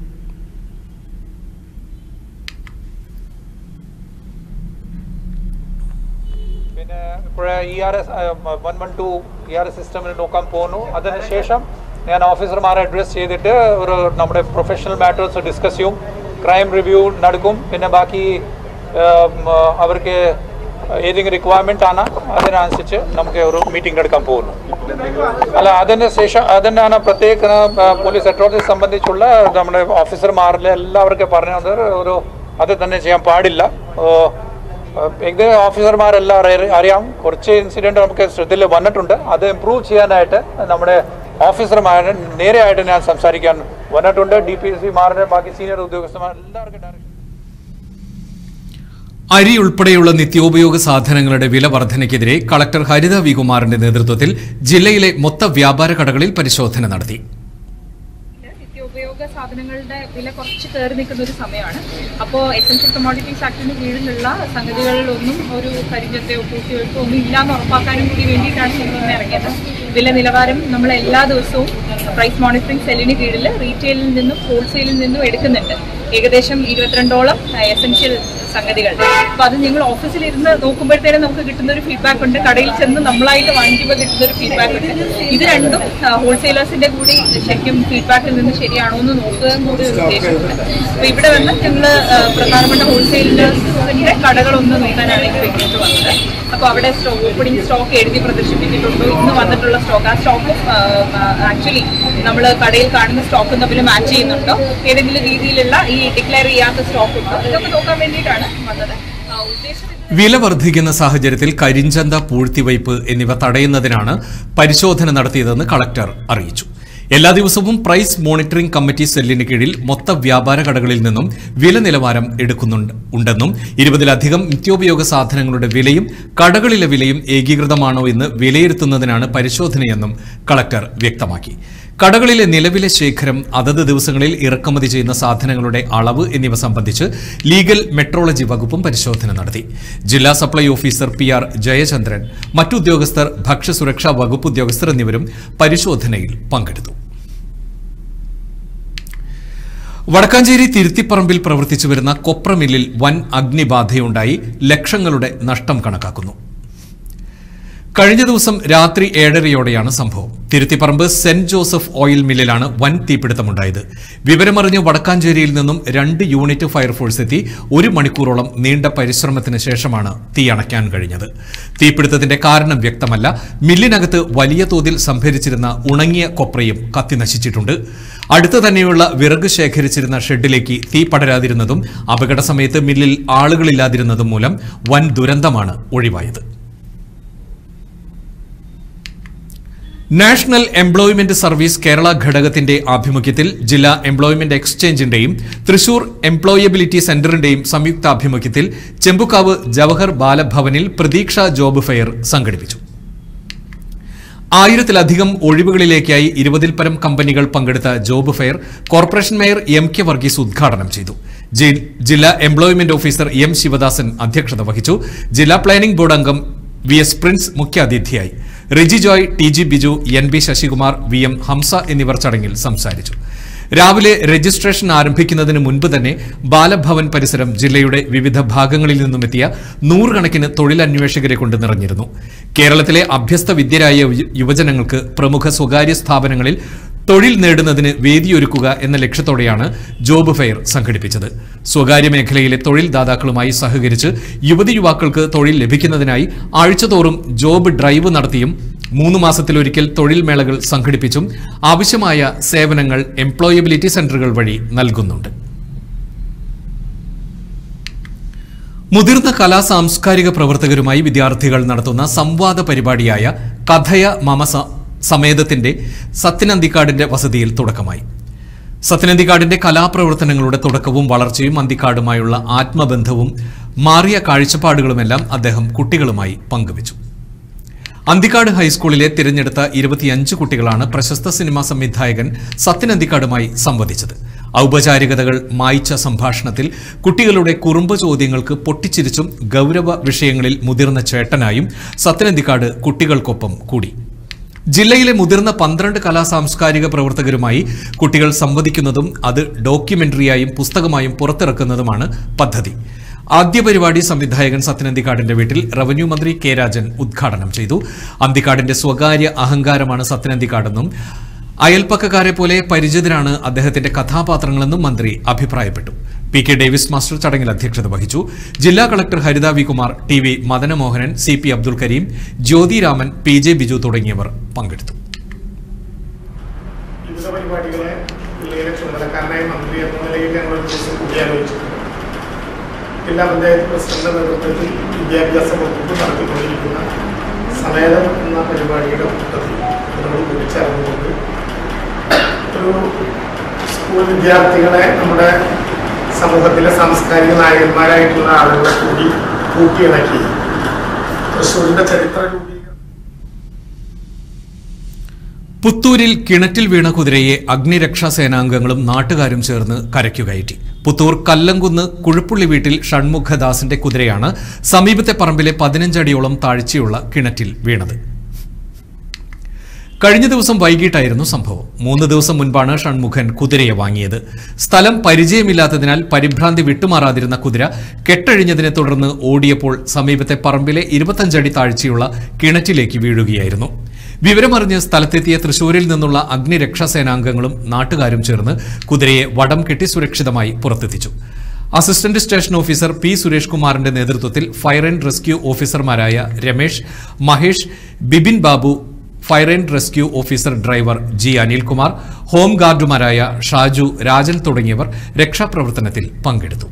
K: പിന്നെ ഇപ്പോഴേ E R S one one two E R S സിസ്റ്റമിൽ നോക്കാൻ പോകുന്നു അതിനുശേഷം ഞാൻ ഓഫീസർമാരെ അഡ്രസ് ചെയ്തിട്ട് ഒരു നമ്മുടെ പ്രൊഫഷണൽ മാറ്റേഴ്സ് ഡിസ്കസ് ചെയ്യും ക്രൈം റിവ്യൂ നടക്കും പിന്നെ ബാക്കി ഉം, അവർക്ക് ഏതെങ്കിലും റിക്വയർമെന്റ് ആണ് അതിനനുസരിച്ച് നമുക്ക് ഒരു മീറ്റിംഗ് നടക്കാൻ പോകുന്നു അല്ല അതിന് ശേഷം അതിനാണ് പ്രത്യേക പോലീസ് അട്രോസിറ്റി സംബന്ധിച്ചുള്ള നമ്മുടെ ഓഫീസർമാരിലെ എല്ലാവർക്കും പറഞ്ഞത് ഒരു അത് തന്നെ ചെയ്യാൻ പാടില്ല ഓ, ഇത് ഓഫീസർമാരെല്ലാം അറി- അറിയാം കുറച്ച് ഇൻസിഡന്റ് നമുക്ക് ശ്രദ്ധയിൽ വന്നിട്ടുണ്ട് അത് ഇമ്പ്രൂവ് ചെയ്യാനായിട്ട് നമ്മുടെ ഓഫീസർമാരെ നേരെയായിട്ട് ഞാൻ സംസാരിക്കാൻ വന്നിട്ടുണ്ട് ഡി പി എസ് സിമാരുടെ ബാക്കി സീനിയർ ഉദ്യോഗസ്ഥന്മാർ എല്ലാവർക്കും ഡയറക്ഷൻ
D: അരി ഉൾപ്പെടെയുള്ള നിത്യോപയോഗ സാധനങ്ങളുടെ വില വർധനയ്ക്കെതിരെ കളക്ടർ ഹരിത വികുമാറിന്റെ നേതൃത്വത്തിൽ ജില്ലയിലെ മൊത്ത വ്യാപാര കടകളിൽ പരിശോധന നടത്തി
L: നിത്യോപയോഗ സാധനങ്ങളുടെ വില കുറച്ച് കയറി നിൽക്കുന്ന ഒരു സമയമാണ് അപ്പോൾ എസൻഷ്യൽ കമ്മോഡിറ്റീസ് ആക്ടിന് കീഴിലുള്ള സംഗതികളിലൊന്നും ഒരു കരിഞ്ചന്തയോ പൂഴ്ത്തിവെപ്പോ ഒന്നും ഇല്ലാന്ന് ഉറപ്പാക്കാനും കൂടി വേണ്ടിയിട്ടാണ് ഞങ്ങൾ ഇന്ന് ഇറങ്ങിയത് വില നിലവാരം നമ്മൾ എല്ലാ ദിവസവും പ്രൈസ് മോണിറ്ററിംഗ് സെല്ലിന് കീഴിൽ റീറ്റെയിലിൽ നിന്നും ഹോൾസെയിലിൽ നിന്നും എടുക്കുന്നുണ്ട് ഏകദേശം ഇരുപത്തിരണ്ടോളം എസൻഷ്യൽ സംഗതികൾ അപ്പൊ അത് നിങ്ങൾ ഓഫീസിൽ ഇരുന്ന് നോക്കുമ്പോഴത്തേനും നമുക്ക് കിട്ടുന്ന ഒരു ഫീഡ്ബാക്ക് ഉണ്ട് കടയിൽ ചെന്ന് നമ്മളായിട്ട് വാങ്ങിക്കുമ്പോൾ കിട്ടുന്ന ഒരു ഫീഡ്ബാക്ക് ഉണ്ട് ഇത് രണ്ടും ഹോൾസെയിലേഴ്സിന്റെ കൂടി ശരിക്കും ഫീഡ്ബാക്കിൽ നിന്ന് ശരിയാണോ എന്ന് നോക്കുക കൂടി ഒരു ഉദ്ദേശമുണ്ട് അപ്പൊ ഇവിടെ വന്ന് ഞങ്ങൾ പ്രധാനപ്പെട്ട ഹോൾസെയിലേഴ്സിന്റെ കടകളൊന്ന് നോക്കാനാണ് എനിക്ക് വേണ്ടിയിട്ട് വന്നത് അപ്പൊ അവിടെ സ്റ്റോക്ക് ഓപ്പണിംഗ് സ്റ്റോക്ക് എഴുതി പ്രദർശിപ്പിച്ചിട്ടുണ്ടോ ഇന്ന് വന്നിട്ടുള്ള സ്റ്റോക്ക് ആ സ്റ്റോക്ക് ആക്ച്വലി നമ്മൾ കടയിൽ കാണുന്ന സ്റ്റോക്ക് തമ്മിൽ മാച്ച് ചെയ്യുന്നുണ്ടോ ഏതെങ്കിലും രീതിയിലുള്ള ഈ ഡിക്ലെയർ ചെയ്യാത്ത സ്റ്റോക്ക് ഉണ്ടോ ഇതൊക്കെ നോക്കാൻ വേണ്ടിയിട്ടാണ് വന്നത് ആ, ഉദ്ദേശം
D: വില വർദ്ധിക്കുന്ന സാഹചര്യത്തിൽ കരിഞ്ചന്ത പൂഴ്ത്തിവയ്പ് എന്നിവ തടയുന്നതിനാണ് പരിശോധന നടത്തിയതെന്ന് കളക്ടർ അറിയിച്ചു എല്ലാ ദിവസവും പ്രൈസ് മോണിറ്ററിംഗ് കമ്മിറ്റി സെല്ലിന് കീഴിൽ മൊത്ത വ്യാപാര കടകളിൽ നിന്നും വില നിലവാരം എടുക്കുന്നുണ്ട് ഉണ്ടെന്നും ഇരുപതിലധികം നിത്യോപയോഗ സാധനങ്ങളുടെ വിലയും കടകളിലെ വിലയും ഏകീകൃതമാണോ എന്ന് വിലയിരുത്തുന്നതിനാണ് പരിശോധനയെന്നും കളക്ടർ വ്യക്തമാക്കി കടകളിലെ നിലവിലെ ശേഖരം അതത് ദിവസങ്ങളിൽ ഇറക്കുമതി ചെയ്യുന്ന സാധനങ്ങളുടെ അളവ് എന്നിവ സംബന്ധിച്ച് ലീഗൽ മെട്രോളജി വകുപ്പും പരിശോധന നടത്തി ജില്ലാ supply officer P R Jayachandran മറ്റുദ്യോഗസ്ഥർ ഭക്ഷ്യസുരക്ഷാ വകുപ്പ് ഉദ്യോഗസ്ഥർ എന്നിവരും പരിശോധനയിൽ പങ്കെടുത്തു വടക്കാഞ്ചേരി തിരുത്തിപ്പറമ്പിൽ പ്രവർത്തിച്ചു വരുന്ന കൊപ്ര മില്ലിൽ വൻ അഗ്നിബാധയുണ്ടായി ലക്ഷങ്ങളുടെ നഷ്ടം കണക്കാക്കുന്നു കഴിഞ്ഞ ദിവസം രാത്രി ഏഴരയോടെയാണ് സംഭവം തിരുത്തിപ്പറമ്പ് സെന്റ് ജോസഫ് ഓയിൽ മില്ലിലാണ് വൻ തീപിടുത്തമുണ്ടായത് വിവരമറിഞ്ഞ് വടക്കാഞ്ചേരിയിൽ നിന്നും രണ്ട് യൂണിറ്റ് ഫയർഫോഴ്സ് എത്തി ഒരു മണിക്കൂറോളം നീണ്ട പരിശ്രമത്തിന് ശേഷമാണ് തീ അണയ്ക്കാൻ കഴിഞ്ഞത് തീപിടുത്തത്തിന്റെ കാരണം വ്യക്തമല്ല മില്ലിനകത്ത് വലിയ തോതിൽ സംഭരിച്ചിരുന്ന ഉണങ്ങിയ കൊപ്രയും കത്തി നശിച്ചിട്ടുണ്ട് അടുത്ത് തന്നെയുള്ള വിറക് ശേഖരിച്ചിരുന്ന ഷെഡിലേക്ക് തീ പടരാതിരുന്നതും അപകട സമയത്ത് മില്ലിൽ ആളുകളില്ലാതിരുന്നതും മൂലം വൻ ദുരന്തമാണ് ഒഴിവായത് നാഷണൽ എംപ്ലോയ്മെന്റ് സർവീസ് കേരള ഘടകത്തിന്റെ ആഭിമുഖ്യത്തിൽ ജില്ലാ എംപ്ലോയ്മെന്റ് എക്സ്ചേഞ്ചിന്റെയും തൃശൂർ എംപ്ലോയബിലിറ്റി സെന്ററിന്റെയും സംയുക്താഭിമുഖ്യത്തിൽ ചെമ്പുക്കാവ് ജവഹർ ബാലഭവനിൽ പ്രതീക്ഷ ജോബ് ഫെയർ സംഘടിപ്പിച്ചു ആയിരത്തിലധികം ഒഴിവുകളിലേക്കായി ഇരുപതിൽ പരം കമ്പനികൾ പങ്കെടുത്ത job fair corporation mayor M K Varghese ഉദ്ഘാടനം ചെയ്തു ജി- ജില്ലാ എംപ്ലോയ്മെന്റ് ഓഫീസർ എം ശിവദാസൻ അധ്യക്ഷത വഹിച്ചു ജില്ലാ പ്ലാനിംഗ് ബോർഡ് അംഗം വി എസ് പ്രിൻസ് മുഖ്യാതിഥിയായി Riji Joy T G Biju N B Sasikumar V M Hamsa എന്നിവർ ചടങ്ങിൽ സംസാരിച്ചു രാവിലെ രജിസ്ട്രേഷൻ ആരംഭിക്കുന്നതിന് മുൻപ് തന്നെ ബാലഭവൻ പരിസരം ജില്ലയുടെ വിവിധ ഭാഗങ്ങളിൽ നിന്നുമെത്തിയ നൂറുകണക്കിന് തൊഴിലന്വേഷകരെ കൊണ്ട് നിറഞ്ഞിരുന്നു കേരളത്തിലെ അഭ്യസ്ത വിദ്യരായ യു- യുവജനങ്ങൾക്ക് പ്രമുഖ സ്വകാര്യ സ്ഥാപനങ്ങളിൽ തൊഴിൽ നേടുന്നതിന് വേദിയൊരുക്കുക എന്ന ലക്ഷ്യത്തോടെയാണ് ജോബ് ഫെയർ സംഘടിപ്പിച്ചത് സ്വകാര്യ മേഖലയിലെ തൊഴിൽ ദാതാക്കളുമായി സഹകരിച്ച് യുവതി യുവാക്കൾക്ക് തൊഴിൽ ലഭിക്കുന്നതിനായി ആഴ്ചതോറും ജോബ് ഡ്രൈവ് നടത്തിയും മൂന്ന് മാസത്തിലൊരിക്കൽ തൊഴിൽ മേളകൾ സംഘടിപ്പിച്ചും ആവശ്യമായ സേവനങ്ങൾ എംപ്ലോയബിലിറ്റി സെന്ററുകൾ വഴി നൽകുന്നുണ്ട് മുതിർന്ന കലാ സാംസ്കാരിക പ്രവർത്തകരുമായി വിദ്യാർത്ഥികൾ നടത്തുന്ന സംവാദ പരിപാടിയായ കഥയ മമ സ- സമേതത്തിന്റെ സത്യനന്ദിക്കാടിന്റെ വസതിയിൽ തുടക്കമായി സത്യനന്ദിക്കാടിന്റെ കലാപ്രവർത്തനങ്ങളുടെ തുടക്കവും വളർച്ചയും അന്തിക്കാടുമായുള്ള ആത്മബന്ധവും മാറിയ കാഴ്ചപ്പാടുകളുമെല്ലാം അദ്ദേഹം കുട്ടികളുമായി പങ്കുവച്ചു അന്തിക്കാട് ഹൈസ്കൂളിലെ തിരഞ്ഞെടുത്ത ഇരുപത്തിയഞ്ച് കുട്ടികളാണ് പ്രശസ്ത സിനിമാ സംവിധായകൻ സത്യൻ അന്തിക്കാടുമായി സംവദിച്ചത് ഔപചാരികതകൾ മായ്ച്ച സംഭാഷണത്തിൽ കുട്ടികളുടെ കുറുമ്പ് ചോദ്യങ്ങൾക്ക് പൊട്ടിച്ചിരിച്ചും ഗൗരവ വിഷയങ്ങളിൽ മുതിർന്ന ചേട്ടനായും സത്യൻ അന്തിക്കാട് കുട്ടികൾക്കൊപ്പം കൂടി ജില്ലയിലെ മുതിർന്ന പന്ത്രണ്ട് കലാ സാംസ്കാരിക പ്രവർത്തകരുമായി കുട്ടികൾ സംവദിക്കുന്നതും അത് ഡോക്യുമെന്ററിയായും പുസ്തകമായും പുറത്തിറക്കുന്നതുമാണ് പദ്ധതി ആദ്യ പരിപാടി സംവിധായകൻ സത്യനന്ദിക്കാടിന്റെ വീട്ടിൽ റവന്യൂ മന്ത്രി കെ രാജൻ ഉദ്ഘാടനം ചെയ്തു അന്തിക്കാടിന്റെ സ്വകാര്യ അഹങ്കാരമാണ് സത്യനന്ദിക്കാടെന്നും അയൽപ്പക്കക്കാരെ പോലെ പരിചിതരാണ് അദ്ദേഹത്തിന്റെ കഥാപാത്രങ്ങളെന്നും മന്ത്രി അഭിപ്രായപ്പെട്ടു പി കെ ഡേവിസ് മാസ്റ്റർ ചടങ്ങിൽ അധ്യക്ഷത വഹിച്ചു ജില്ലാ collector Haritha V Kumar T V Madanamohanan C P Abdul Kareem Jyothiraman P J Biju തുടങ്ങിയവർ പങ്കെടുത്തു
J: വിവിധ പരിപാടികളെ ജില്ലയിലെ ചുമതലക്കാരനായ മന്ത്രി എന്ന നിലയിൽ ഞങ്ങൾ ഒരു ദിവസം കൂടിയാലോചിച്ചു ജില്ലാ പഞ്ചായത്ത് പ്രസിഡന്റ് നേതൃത്വത്തിൽ വിദ്യാഭ്യാസ വകുപ്പ് നടത്തിക്കൊണ്ടിരിക്കുന്ന സമേതം എന്ന പരിപാടിയുടെ പദ്ധതി ഇതിനോട് കൂടിച്ചേർന്നുകൊണ്ട് ഒരു സ്കൂൾ വിദ്യാർത്ഥികളെ നമ്മുടെ സമൂഹത്തിലെ സാംസ്കാരിക നായകന്മാരായിട്ടുള്ള ആളുകളെ കൂടി കൂട്ടിയിണക്കി തൃശ്ശൂരിന്റെ ചരിത്ര രൂപീകരണം
D: പുത്തൂരിൽ കിണറ്റിൽ വീണ കുതിരയെ അഗ്നിരക്ഷാ സേനാംഗങ്ങളും നാട്ടുകാരും ചേർന്ന് കരയ്ക്കു കയറ്റി പുത്തൂർ കല്ലംകുന്ന് കുഴുപ്പുള്ളി വീട്ടിൽ ഷൺമുഖദാസിന്റെ കുതിരയാണ് സമീപത്തെ പറമ്പിലെ പതിനഞ്ചടിയോളം താഴ്ചയുള്ള കിണറ്റിൽ വീണത് കഴിഞ്ഞ ദിവസം വൈകിട്ടായിരുന്നു സംഭവം മൂന്ന് ദിവസം മുൻപാണ് ഷൺമുഖൻ കുതിരയെ വാങ്ങിയത് സ്ഥലം പരിചയമില്ലാത്തതിനാൽ പരിഭ്രാന്തി വിട്ടുമാറാതിരുന്ന കുതിര കെട്ടഴിഞ്ഞതിനെ തുടർന്ന് ഓടിയപ്പോൾ സമീപത്തെ പറമ്പിലെ ഇരുപത്തഞ്ചടി താഴ്ചയുള്ള കിണറ്റിലേക്ക് വീഴുകയായിരുന്നു വിവരമറിഞ്ഞ് സ്ഥലത്തെത്തിയ തൃശൂരിൽ നിന്നുള്ള അഗ്നിരക്ഷാ സേനാംഗങ്ങളും നാട്ടുകാരും ചേർന്ന് കുതിരയെ വടം കെട്ടി സുരക്ഷിതമായി പുറത്തെത്തിച്ചു assistant station officer P Suresh കുമാറിന്റെ നേതൃത്വത്തിൽ ഫയർ ആൻഡ് റെസ്ക്യൂ ഓഫീസർമാരായ Ramesh Mahesh Bibin Babu fire and rescue officer driver G Anilkumar home ഗാർഡുമാരായ ഷാജു രാജൻ തുടങ്ങിയവർ രക്ഷാപ്രവർത്തനത്തിൽ പങ്കെടുത്തു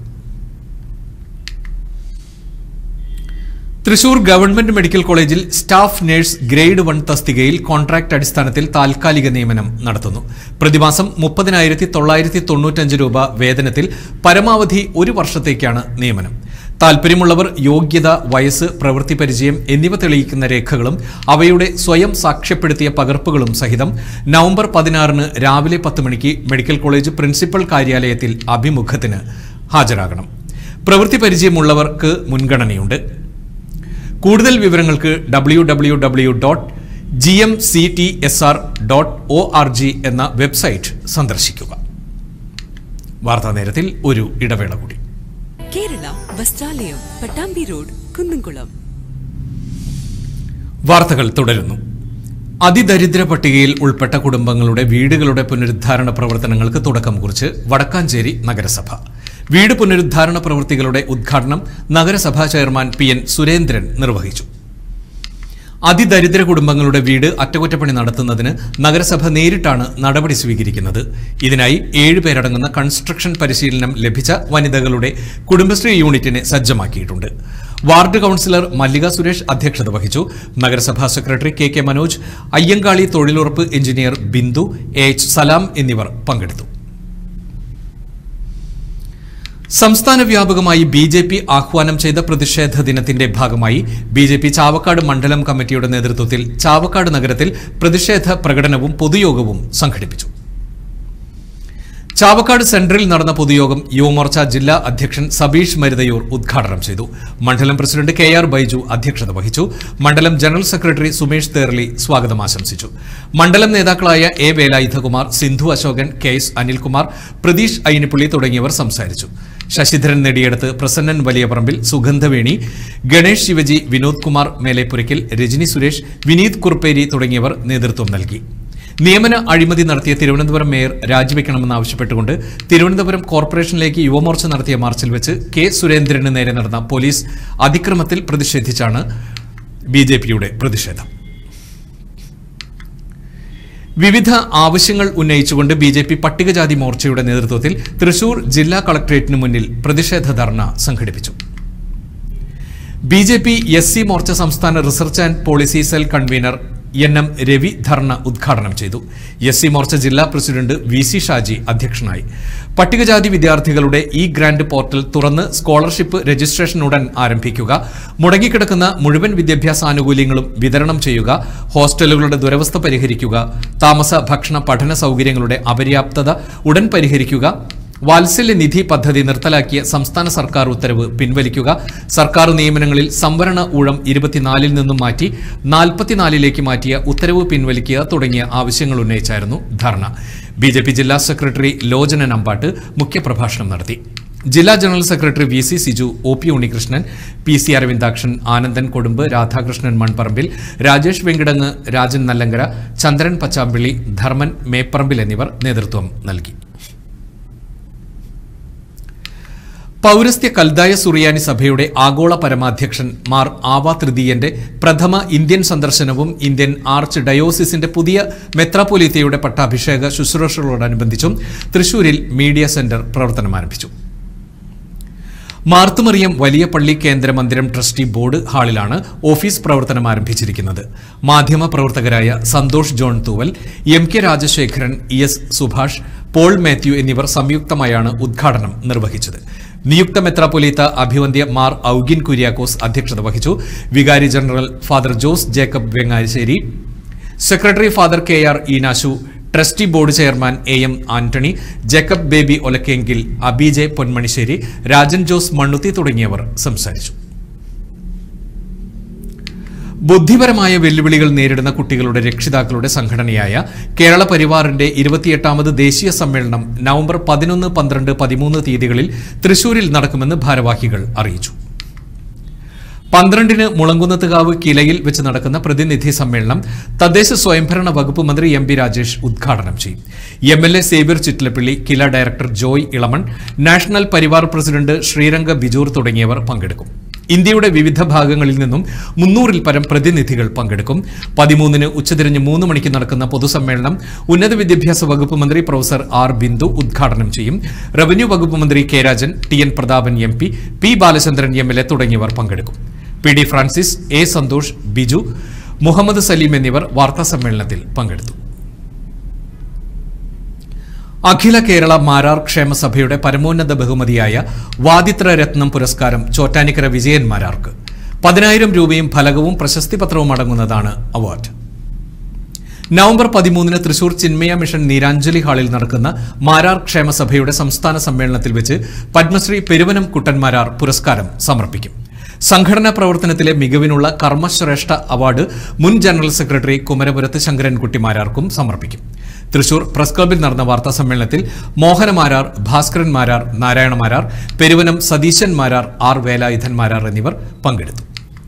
D: തൃശൂർ ഗവൺമെന്റ് മെഡിക്കൽ കോളേജിൽ സ്റ്റാഫ് നഴ്സ് ഗ്രേഡ് വൺ തസ്തികയിൽ കോൺട്രാക്ട് അടിസ്ഥാനത്തിൽ താൽക്കാലിക നിയമനം നടത്തുന്നു പ്രതിമാസം മുപ്പതിനായിരത്തി തൊള്ളായിരത്തി തൊണ്ണൂറ്റഞ്ച് രൂപ വേതനത്തിൽ പരമാവധി ഒരു വർഷത്തേക്കാണ് നിയമനം താൽപ്പര്യമുള്ളവർ യോഗ്യത വയസ്സ് പ്രവൃത്തി പരിചയം എന്നിവ തെളിയിക്കുന്ന രേഖകളും അവയുടെ സ്വയം സാക്ഷ്യപ്പെടുത്തിയ പകർപ്പുകളും സഹിതം നവംബർ പതിനാറിന് രാവിലെ പത്ത് മണിക്ക് മെഡിക്കൽ കോളേജ് പ്രിൻസിപ്പൽ കാര്യാലയത്തിൽ അഭിമുഖത്തിന് ഹാജരാകണം പ്രവൃത്തി പരിചയമുള്ളവർക്ക് മുൻഗണനയുണ്ട് കൂടുതൽ വിവരങ്ങൾക്ക് W W W dot G M C T S R dot O R G എന്ന വെബ്സൈറ്റ് സന്ദർശിക്കുക വാർത്താ നേരത്തിൽ ഒരു ഇടവേള കൂടി
M: കേരള വസ്ത്രാലയം പട്ടാമ്പി റോഡ് കുന്നംകുളം
D: വാർത്തകൾ തുടരുന്നു അതിദരിദ്ര പട്ടികയിൽ ഉൾപ്പെട്ട കുടുംബങ്ങളുടെ വീടുകളുടെ പുനരുദ്ധാരണ പ്രവർത്തനങ്ങൾക്ക് തുടക്കം കുറിച്ച് വടക്കാഞ്ചേരി നഗരസഭ വീട് പുനരുദ്ധാരണ പ്രവൃത്തികളുടെ ഉദ്ഘാടനം നഗരസഭാ ചെയർമാൻ പി എൻ സുരേന്ദ്രൻ നിർവഹിച്ചു അതിദരിദ്ര കുടുംബങ്ങളുടെ വീട് അറ്റകുറ്റപ്പണി നടത്തുന്നതിന് നഗരസഭ നേരിട്ടാണ് നടപടി സ്വീകരിക്കുന്നത് ഇതിനായി ഏഴുപേരടങ്ങുന്ന കൺസ്ട്രക്ഷൻ പരിശീലനം ലഭിച്ച വനിതകളുടെ കുടുംബശ്രീ യൂണിറ്റിനെ സജ്ജമാക്കിയിട്ടുണ്ട് വാർഡ് കൌൺസിലർ മല്ലിക സുരേഷ് അധ്യക്ഷത വഹിച്ചു നഗരസഭാ secretary K K Manoj Ayyankali തൊഴിലുറപ്പ് engineer Bindu A H Salam എന്നിവർ പങ്കെടുത്തു സംസ്ഥാന വ്യാപകമായി ബി ജെ പി ആഹ്വാനം ചെയ്ത പ്രതിഷേധ ദിനത്തിന്റെ ഭാഗമായി ബി ജെ പി ചാവക്കാട് മണ്ഡലം കമ്മിറ്റിയുടെ നേതൃത്വത്തിൽ ചാവക്കാട് നഗരത്തിൽ പ്രതിഷേധ പ്രകടനവും പൊതുയോഗവും സംഘടിപ്പിച്ചു ചാവക്കാട് സെൻട്രലിൽ നടന്ന പൊതുയോഗം യുവമോർച്ച ജില്ലാ അധ്യക്ഷൻ സബീഷ് മരുതയൂർ ഉദ്ഘാടനം ചെയ്തു മണ്ഡലം പ്രസിഡന്റ് കെ ആർ ബൈജു അധ്യക്ഷത വഹിച്ചു മണ്ഡലം ജനറൽ സെക്രട്ടറി സുമേഷ് തേർലി സ്വാഗതം ആശംസിച്ചു മണ്ഡലം നേതാക്കളായ A Velayudhakumar Sindhu Asokan K S Anilkumar Pratheesh Ayyanippally തുടങ്ങിയവർ സംസാരിച്ചു ശശിധരൻ നെടിയെടുത്ത് പ്രസന്നൻ വലിയപറമ്പിൽ സുഗന്ധവേണി ഗണേഷ് ശിവജി വിനോദ് കുമാർ മേലേപ്പുരയ്ക്കൽ രജനി സുരേഷ് വിനീത് കുർപ്പേരി തുടങ്ങിയവർ നേതൃത്വം നൽകി നിയമന അഴിമതി നടത്തിയ തിരുവനന്തപുരം മേയർ രാജിവെക്കണമെന്നാവശ്യപ്പെട്ടുകൊണ്ട് തിരുവനന്തപുരം കോർപ്പറേഷനിലേക്ക് യുവമോർച്ച നടത്തിയ മാർച്ചിൽ വെച്ച് കെ സുരേന്ദ്രന് നേരെ നടന്ന പോലീസ് അതിക്രമത്തിൽ പ്രതിഷേധിച്ചാണ് ബി ജെ പിയുടെ പ്രതിഷേധം വിവിധ ആവശ്യങ്ങൾ ഉന്നയിച്ചുകൊണ്ട് ബി ജെ പി പട്ടികജാതി മോർച്ചയുടെ നേതൃത്വത്തിൽ തൃശൂർ ജില്ലാ കളക്ടറേറ്റിന് മുന്നിൽ പ്രതിഷേധ ധർണ സംഘടിപ്പിച്ചു B J P S C Morcha സംസ്ഥാന research and policy cell convener N M Ravi dharna ഉദ്ഘാടനം ചെയ്തു എസ് സി മോർച്ച ജില്ലാ പ്രസിഡന്റ് വി സി ഷാജി അധ്യക്ഷനായി പട്ടികജാതി വിദ്യാർത്ഥികളുടെ ഇ ഗ്രാന്റ് പോർട്ടൽ തുറന്ന് സ്കോളർഷിപ്പ് രജിസ്ട്രേഷൻ ഉടൻ ആരംഭിക്കുക മുടങ്ങിക്കിടക്കുന്ന മുഴുവൻ വിദ്യാഭ്യാസ ആനുകൂല്യങ്ങളും വിതരണം ചെയ്യുക ഹോസ്റ്റലുകളുടെ ദുരവസ്ഥ പരിഹരിക്കുക താമസ ഭക്ഷണ പഠന സൗകര്യങ്ങളുടെ അപര്യാപ്തത ഉടൻ പരിഹരിക്കുക വാത്സല്യ നിധി പദ്ധതി നിർത്തലാക്കിയ സംസ്ഥാന സർക്കാർ ഉത്തരവ് പിൻവലിക്കുക സർക്കാർ നിയമനങ്ങളിൽ സംവരണ ഊഴം ഇരുപത്തിനാലിൽ നിന്നും മാറ്റി നാൽപ്പത്തിനാലിലേക്ക് മാറ്റിയ ഉത്തരവ് പിൻവലിക്കുക തുടങ്ങിയ ആവശ്യങ്ങൾ ഉന്നയിച്ചായിരുന്നു ധർണ ബി ജെ പി ജില്ലാ സെക്രട്ടറി ലോചന നമ്പാട്ട് മുഖ്യപ്രഭാഷണം നടത്തി ജില്ലാ general secretary V C Siju O P Unnikrishnan P C Aravindakshan Anandan Kodumbu Radhakrishnan Manparambil Rajesh Venkitangu Rajan Nallankara Chandran Pachampilly Dharman Meparambil എന്നിവർ നേതൃത്വം നൽകി പൗരസ്ത്യ കൽദായ സുറിയാനി സഭയുടെ ആഗോള പരമാധ്യക്ഷൻ മാർ ആവ തൃതീയന്റെ പ്രഥമ ഇന്ത്യൻ സന്ദർശനവും ഇന്ത്യൻ ആർച്ച് ഡയോസിസിന്റെ പുതിയ മെത്രാപ്പൊലീത്തയുടെ പട്ടാഭിഷേക ശുശ്രൂഷകളോടനുബന്ധിച്ചും തൃശൂരിൽ മീഡിയ സെന്റർ പ്രവർത്തനമാരംഭിച്ചു മാർത്തുമറിയം വലിയ പള്ളി കേന്ദ്ര മന്ദിരം ട്രസ്റ്റി ബോർഡ് ഹാളിലാണ് ഓഫീസ് പ്രവർത്തനം ആരംഭിച്ചിരിക്കുന്നത് മാധ്യമ പ്രവർത്തകരായ Santhosh John Thooval M K Rajasekharan E S Subhash Paul Mathew എന്നിവർ സംയുക്തമായാണ് ഉദ്ഘാടനം നിർവഹിച്ചത് നിയുക്ത മെത്രാപ്പൊലീത്ത അഭിവന്ദ്യ മാർ ഔഗിൻ കുര്യാക്കോസ് അധ്യക്ഷത വഹിച്ചു വികാരി general father Jose Jacob Vengassery secretary father K R Eenashu trustee board chairman A M Antony Jacob Baby Olakkengil അബിജെ പൊന്മണിശ്ശേരി രാജൻ ജോസ് മണ്ണുത്തി തുടങ്ങിയവർ സംസാരിച്ചു ബുദ്ധിപരമായ വെല്ലുവിളികൾ നേരിടുന്ന കുട്ടികളുടെ രക്ഷിതാക്കളുടെ സംഘടനയായ കേരള പരിവാറിന്റെ ഇരുപത്തിയെട്ടാമത് ദേശീയ സമ്മേളനം നവംബർ പതിനൊന്ന് പന്ത്രണ്ട് പതിമൂന്ന് തീയതികളിൽ തൃശൂരിൽ നടക്കുമെന്ന് ഭാരവാഹികൾ അറിയിച്ചു പന്ത്രണ്ടിന് മുളങ്കുന്നത്തുകാവ് കിലയിൽ വെച്ച് നടക്കുന്ന പ്രതിനിധി സമ്മേളനം തദ്ദേശ സ്വയംഭരണ വകുപ്പ് മന്ത്രി എം പി രാജേഷ് ഉദ്ഘാടനം ചെയ്യും M L A Xavier Chittilappilly KILA director Joy Elamon national Parivar president Sreeranga Bijoor തുടങ്ങിയവർ പങ്കെടുക്കും ഇന്ത്യയുടെ വിവിധ ഭാഗങ്ങളിൽ നിന്നും മുന്നൂറിൽ പരം പ്രതിനിധികൾ പങ്കെടുക്കും പതിമൂന്നിന് ഉച്ചതിരിഞ്ഞ് മൂന്ന് മണിക്ക് നടക്കുന്ന പൊതുസമ്മേളനം ഉന്നത വിദ്യാഭ്യാസ വകുപ്പ് മന്ത്രി പ്രൊഫസർ ആർ ബിന്ദു ഉദ്ഘാടനം ചെയ്യും റവന്യൂ വകുപ്പ് മന്ത്രി K Rajan T N Prathapan M P P Balachandran M L A തുടങ്ങിയവർ പങ്കെടുക്കും P D Francis A Santhosh Biju Muhammad Saleem എന്നിവർ വാർത്താസമ്മേളനത്തിൽ പങ്കെടുത്തു അഖില കേരള മാരാർ ക്ഷേമ സഭയുടെ പരമോന്നത ബഹുമതിയായ വാദിത്ര രത്നം പുരസ്കാരം ചോറ്റാനിക്കര വിജയൻ മാരാർക്ക് പതിനായിരം രൂപയും ഫലകവും പ്രശസ്തിപത്രവും അടങ്ങുന്നതാണ് അവാർഡ് നവംബർ പതിമൂന്നിന് തൃശൂർ ചിന്മയ മിഷൻ നീരാഞ്ജലി ഹാളിൽ നടക്കുന്ന മാരാർ ക്ഷേമസഭയുടെ സംസ്ഥാന സമ്മേളനത്തിൽ വെച്ച് പത്മശ്രീ പെരുവനം കുട്ടൻമാരാർ പുരസ്കാരം സമർപ്പിക്കും സംഘടനാ പ്രവർത്തനത്തിലെ മികവിനുള്ള കർമ്മശ്രേഷ്ഠ അവാർഡ് മുൻ ജനറൽ സെക്രട്ടറി കുമരപുരത്ത് ശങ്കരൻകുട്ടി മാരാർക്കും സമർപ്പിക്കും തൃശൂർ പ്രസ് ക്ലബിൽ നടന്ന വാർത്താ സമ്മേളനത്തിൽ മോഹനമാരാർ ഭാസ്കരൻ മാരാർ നാരായണ മാരാർ പെരുവനം സതീശൻ മാരാർ ആർ വേലായുധൻ മാരാർ എന്നിവർ പങ്കെടുത്തു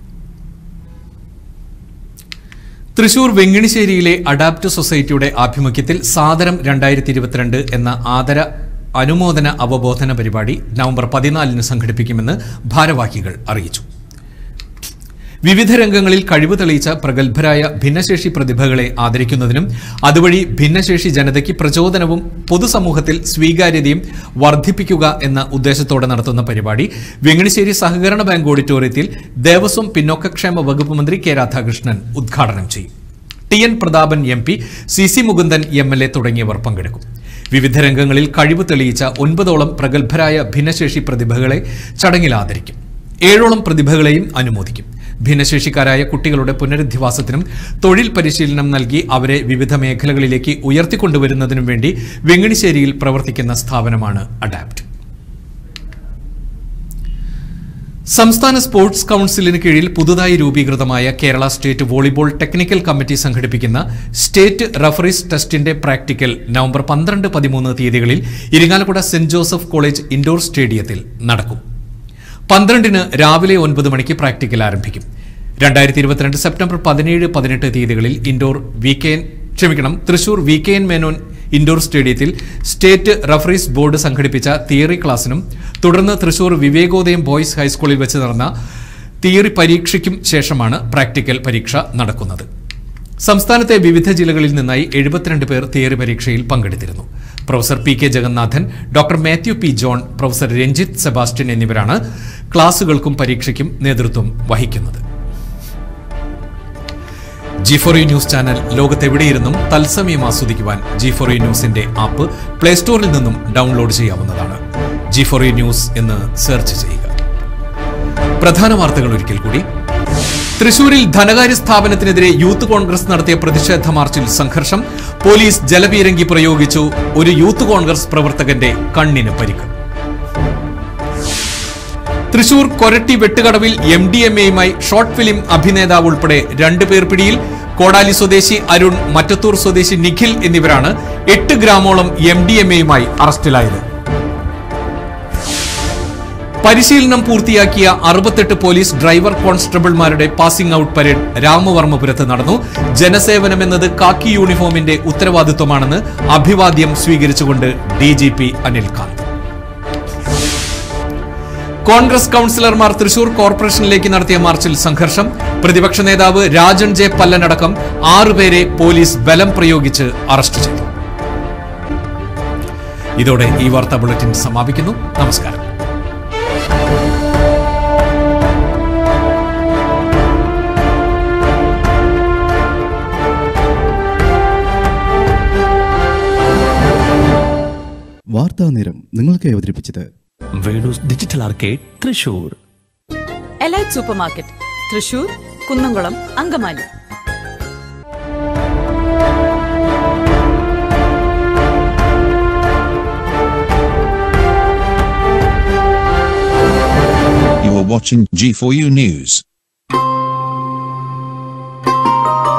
D: തൃശൂർ വെങ്ങിണിശ്ശേരിയിലെ അഡാപ്റ്റ് സൊസൈറ്റിയുടെ ആഭിമുഖ്യത്തിൽ സാദരം രണ്ടായിരത്തി ഇരുപത്തിരണ്ട് എന്ന ആദര അനുമോദന അവബോധന പരിപാടി നവംബർ പതിനാലിന് സംഘടിപ്പിക്കുമെന്ന് ഭാരവാഹികൾ അറിയിച്ചു വിവിധ രംഗങ്ങളിൽ കഴിവ് തെളിയിച്ച പ്രഗത്ഭരായ ഭിന്നശേഷി പ്രതിഭകളെ ആദരിക്കുന്നതിനും അതുവഴി ഭിന്നശേഷി ജനതയ്ക്ക് പ്രചോദനവും പൊതുസമൂഹത്തിൽ സ്വീകാര്യതയും വർദ്ധിപ്പിക്കുക എന്ന ഉദ്ദേശത്തോടെ നടത്തുന്ന പരിപാടി വെങ്ങണിശ്ശേരി സഹകരണ ബാങ്ക് ഓഡിറ്റോറിയത്തിൽ ദേവസ്വം പിന്നോക്കക്ഷേമ വകുപ്പ് മന്ത്രി കെ രാധാകൃഷ്ണൻ ഉദ്ഘാടനം ചെയ്യും T N Prathapan M P C C Mukundan M L A തുടങ്ങിയവർ പങ്കെടുക്കും വിവിധ രംഗങ്ങളിൽ കഴിവ് തെളിയിച്ച ഒൻപതോളം പ്രഗത്ഭരായ ഭിന്നശേഷി പ്രതിഭകളെ ചടങ്ങിൽ ആദരിക്കും ഏഴോളം പ്രതിഭകളെയും അനുമോദിക്കും ഭിന്നശേഷിക്കാരായ കുട്ടികളുടെ പുനരധിവാസത്തിനും തൊഴിൽ പരിശീലനം നൽകി അവരെ വിവിധ മേഖലകളിലേക്ക് ഉയർത്തിക്കൊണ്ടുവരുന്നതിനും വേണ്ടി വെങ്ങിണിശ്ശേരിയിൽ പ്രവർത്തിക്കുന്ന സ്ഥാപനമാണ് അഡാപ്റ്റ് സംസ്ഥാന സ്പോർട്സ് കൌൺസിലിന് കീഴിൽ പുതുതായി രൂപീകൃതമായ Kerala state volleyball technical committee സംഘടിപ്പിക്കുന്ന സ്റ്റേറ്റ് റഫറീസ് ടെസ്റ്റിന്റെ പ്രാക്ടിക്കൽ നവംബർ പന്ത്രണ്ട് പതിമൂന്ന് തീയതികളിൽ Irinjalakuda saint Joseph college indoor സ്റ്റേഡിയത്തിൽ നടക്കും പന്ത്രണ്ടിന് രാവിലെ ഒൻപത് മണിക്ക് പ്രാക്ടിക്കൽ ആരംഭിക്കും രണ്ടായിരത്തി ഇരുപത്തിരണ്ട് സെപ്റ്റംബർ പതിനേഴ് പതിനെട്ട് തീയതികളിൽ ഇൻഡോർ വി കെ എൻ ക്ഷമിക്കണം Thrissur V K N Menon indoor സ്റ്റേഡിയത്തിൽ സ്റ്റേറ്റ് റഫറീസ് ബോർഡ് സംഘടിപ്പിച്ച തിയറി ക്ലാസിനും തുടർന്ന് തൃശൂർ വിവേകോദയം ബോയ്സ് ഹൈസ്കൂളിൽ വെച്ച് നടന്ന തിയറി പരീക്ഷയ്ക്കും ശേഷമാണ് പ്രാക്ടിക്കൽ പരീക്ഷ നടക്കുന്നത് സംസ്ഥാനത്തെ വിവിധ ജില്ലകളിൽ നിന്നായി എഴുപത്തിരണ്ട് പേർ തിയറി പരീക്ഷയിൽ പങ്കെടുത്തിരുന്നു professor P K Jagannathan doctor Mathew P John professor Ranjith Sebastian എന്നിവരാണ് ക്ലാസുകൾക്കും പരീക്ഷയ്ക്കും നേതൃത്വം വഹിക്കുന്നത് G four U news channel ലോകത്തെവിടെയിരുന്നും തത്സമയം ആസ്വദിക്കുവാൻ ജി ഫോർ യു ന്യൂസിന്റെ ആപ്പ് പ്ലേ സ്റ്റോറിൽ നിന്നും ഡൗൺലോഡ് ചെയ്യാവുന്നതാണ് ജി ഫോർ യു ന്യൂസ് എന്ന് സെർച്ച് ചെയ്യുക പ്രധാന വാർത്തകൾ ഒരിക്കൽ കൂടി തൃശൂരിൽ ധനകാര്യ സ്ഥാപനത്തിനെതിരെ യൂത്ത് കോൺഗ്രസ് നടത്തിയ പ്രതിഷേധ മാർച്ചിൽ സംഘർഷം പോലീസ് ജലപീരങ്കി പ്രയോഗിച്ചു ഒരു യൂത്ത് കോൺഗ്രസ് പ്രവർത്തകന്റെ കണ്ണിന് പരിക്ക് തൃശൂർ കൊരട്ടി വെട്ടുകടവിൽ എം ഡി എം എയുമായി ഷോർട്ട് ഫിലിം അഭിനേതാവ് ഉൾപ്പെടെ രണ്ടുപേർ പിടിയിൽ കോടാലി സ്വദേശി അരുൺ മറ്റത്തൂർ സ്വദേശി നിഖിൽ എന്നിവരാണ് എട്ട് ഗ്രാമോളം എം ഡി എം എയുമായി അറസ്റ്റിലായത് പരിശീലനം പൂർത്തിയാക്കിയ അറുപത്തെട്ട് പോലീസ് ഡ്രൈവർ കോൺസ്റ്റബിൾമാരുടെ പാസിംഗ് ഔട്ട് പരേഡ് രാമവർമ്മപുരത്ത് നടന്നു ജനസേവനം എന്നത് കാക്കി യൂണിഫോമിന്റെ ഉത്തരവാദിത്വമാണെന്ന് അഭിവാദ്യം സ്വീകരിച്ചുകൊണ്ട് D G P Anilkanth Congress കൌൺസിലർമാർ തൃശൂർ കോർപ്പറേഷനിലേക്ക് നടത്തിയ മാർച്ചിൽ സംഘർഷം പ്രതിപക്ഷ നേതാവ് രാജൻ ജെ പല്ലനടക്കം ആറുപേരെ പോലീസ് ബലം പ്രയോഗിച്ച് അറസ്റ്റ് ചെയ്തു ഇതോടെ ഈ വാർത്താ ബുള്ളറ്റിൻ സമാപിക്കുന്നു നമസ്കാരം
A: വാർത്താ നേരം നിങ്ങൾക്ക് അവതരിപ്പിച്ചത്
B: Venus digital arcade Thrissur
C: elite super market Thrissur Kunnamkulam Angamaly
N: You are watching G4U News.